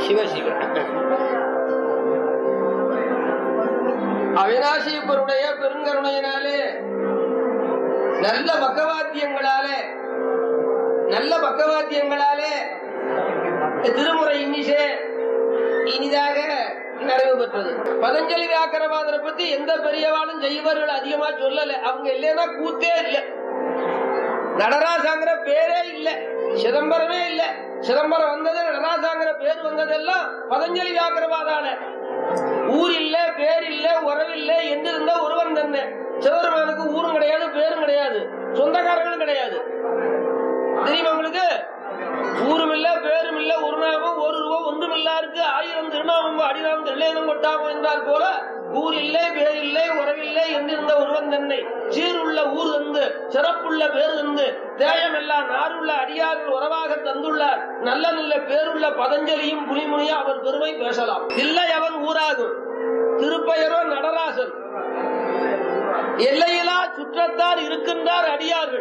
சிவ சிவ அவினாசியப்பருடைய பெருங்கருணையினாலே நல்ல பக்கவாத்தியங்களாலே நல்ல பக்கவாத்தியங்களாலே திருமுறை இன்னிசே இனிதாக நிறைவு பெற்றது பதஞ்சலி வியாக்கரவாதரை பத்தி எந்த பெரியவாளும் செய்வர்கள் அதிகமா சொல்லல அவங்க இல்லைன்னா கூத்தே இல்ல நடராசாங்கிற பேரே இல்ல சிதம்பரமே இல்ல சிதம்பரம் வந்தது நடராசாங்கிற பேர் வந்ததெல்லாம் பதஞ்சலி வியாக்கரவாதால ஊர் இல்ல பேர் இல்ல உறவில்ல என்று இருந்தா ஒருவன் தன்னை சிவபெருமானுக்கு ஊரும் கிடையாது பேரும் கிடையாது சொந்தக்காரங்களும் கிடையாது தெரியுமா உங்களுக்கு ஊரும் இல்ல பேரும் இல்ல ஒரு நாமம் ஒரு ரூபா ஒன்றும் இல்லாருக்கு ஆயிரம் திருநாமம் அடிநாமம் திருநேரம் கொட்டாமம் என்றால் போல ஊர் இல்லை பேர் இல்லை உறவில்லை என்றிருந்த ஒருவன் தன்னை சீருள்ள ஊர் தந்து சிறப்புள்ள பேர் தந்து தேயமெல்லாம் நாருள்ள அடியார்கள் உறவாக தந்துள்ளார் நல்ல நல்ல பேருள்ள பதஞ்சலியும் புலிமுனியும் அவர் பெருமை பேசலாம் இல்லை அவன் ஊராகும் திருப்பெயரோ நடராசன் எல்லையிலா சுற்றத்தார் இருக்கின்றார் அடியார்கள்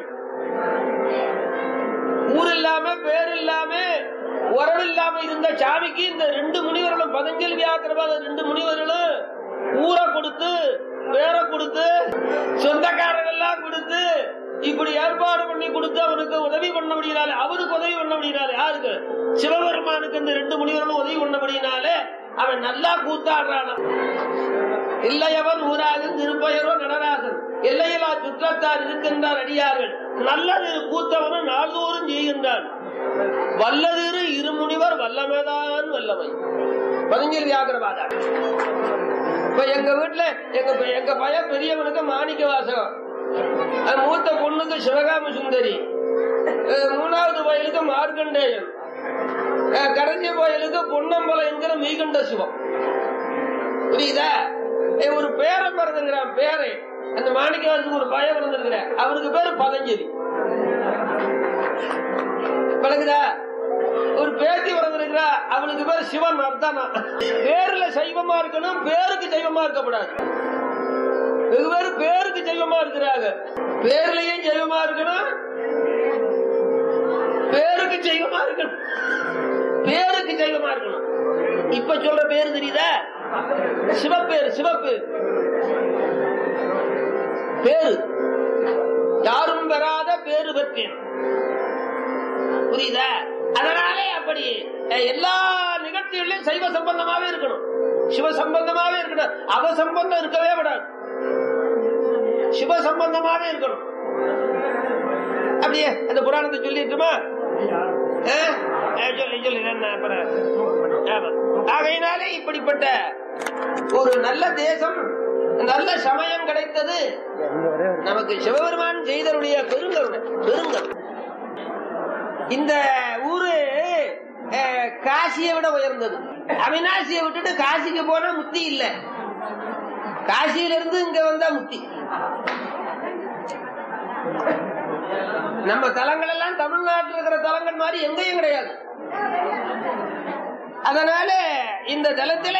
ஊர் இல்லாம பேர் இல்லாம உறவில்லாம இருந்த சாமிக்கு இந்த ரெண்டு முனிவர்களும் பதஞ்சலி வியாக்கிரபாத ரெண்டு முனிவர்களும் ஊரை கொடுத்து பேரை கொடுத்து சொந்தக்காரங்க எல்லாம் கொடுத்து இப்படி ஏற்பாடு பண்ணி கொடுத்து அவனுக்கு உதவி பண்ண முடியினாலே அவருக்கு உதவி பண்ண முடியினாலே யாருக்கு சிவபெருமானுக்கு இந்த ரெண்டு முனிவர்களும் உதவி பண்ணபடினாலே அவன் நல்லா கூத்தாடுறான் இல்லையவன் ஊராகும் திருப்பெயரோ நடராசன் எல்லையிலா சுற்றத்தார் இருக்கின்றார் அடியார்கள் நல்லது கூத்தவனும் நாள்தோறும் செய்கின்றான் வல்லதிரு இருமுனிவர் வல்லமைதான் வல்லமை பதிஞ்சல் வியாகரவாதா இப்ப எங்க வீட்டுல எங்க எங்க பையன் பெரியவனுக்கு மாணிக்க வாசகம் அது மூத்த பொண்ணுக்கு சிவகாம சுந்தரி அஹ் மூணாவது வயலுக்கு மார்க்கண்டேயன் அஹ் கடைசி வயலுக்கு பொன்னம்பலம் என்கிற மீகண்ட சிவம் புரியுதா ஏய், ஒரு பேரை பிறந்துங்கிறான் பேரை அந்த மாணிக்கவாசனுக்கு ஒரு பயம் பிறந்திருக்கிற அவருக்கு பேரு பதஞ்சலி விளங்குதா ஒரு பேத்தி பிறந்திருக்கிறா அவளுக்கு பேர் சிவன் அர்த்தமா பேர்ல சைவமா இருக்கணும் பேருக்கு சைவமா இருக்கக்கூடாது வெகு பேர் பேருக்கு சைவமா இருக்கிறாங்க பேர்லயும் சைவமா இருக்கணும் பேருக்கு சைவமா இருக்கணும் பேருக்கு சைவமா இருக்கணும் இப்ப சொல்ற பேரு தெரியுதா சிவப்பேரு சிவப்பேரு பேரு யாரும் பெறாத பேரு பெற்றேன் புரியுதா அதனாலே அப்படி அஹ், எல்லா நிகழ்ச்சிகளிலும் சைவ சம்பந்தமாவே இருக்கணும் சிவ சம்பந்தமாவே இருக்கணும் அவ சம்பந்தம் இருக்கவே விடாது சிவ சம்பந்தமாவே இருக்கணும் அப்படியே அந்த புராணத்தை சொல்லிட்டுமா அஹ்? அஹ், சொல்லி சொல்லி என்ன அப்புறம் ஆமா. ஆகையினாலே இப்படிப்பட்ட ஒரு நல்ல தேசம் நல்ல சமயம் கிடைத்தது நமக்கு சிவபெருமான் செய்தருடைய பெருங்கருணை பெருங்கருணை இந்த ஊரு அஹ், காசியை விட உயர்ந்தது அவினாசியை விட்டுட்டு காசிக்கு போனா முத்தி இல்ல காசியில இருந்து இங்க வந்தா முத்தி நம்ம தலங்கள் எல்லாம் தமிழ்நாட்டில் இருக்கிற தலங்கள் மாதிரி எங்கேயும் கிடையாது அதனால இந்த தலத்தில